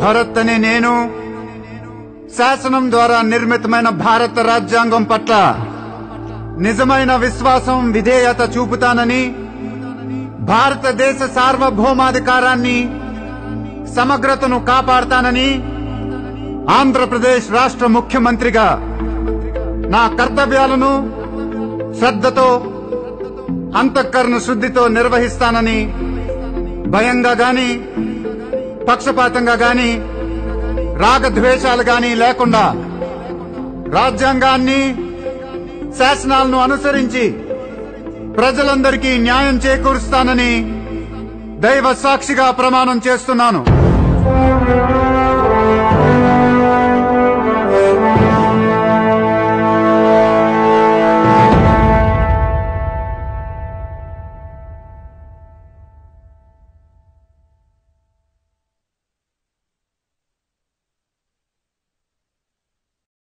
భరత్ అనే నేను శాసనం ద్వారా నిర్మితమైన భారత రాజ్యాంగం పట్ల నిజమైన విశ్వాసం విధేయత చూపుతానని భారతదేశ సార్వభౌమాధికారాన్ని సమగ్రతను కాపాడతానని ఆంధ్రప్రదేశ్ రాష్ట్ర ముఖ్యమంత్రిగా నా కర్తవ్యాలను శ్రద్ధతో అంతఃకరణ శుద్ధితో నిర్వహిస్తానని భయంగా గాని పక్షపాతంగా గాని రాగద్వేషాలు గాని లేకుండా రాజ్యాంగాన్ని శాసనాలను అనుసరించి ప్రజలందరికీ న్యాయం చేకూరుస్తానని దైవ సాక్షిగా ప్రమాణం చేస్తున్నాను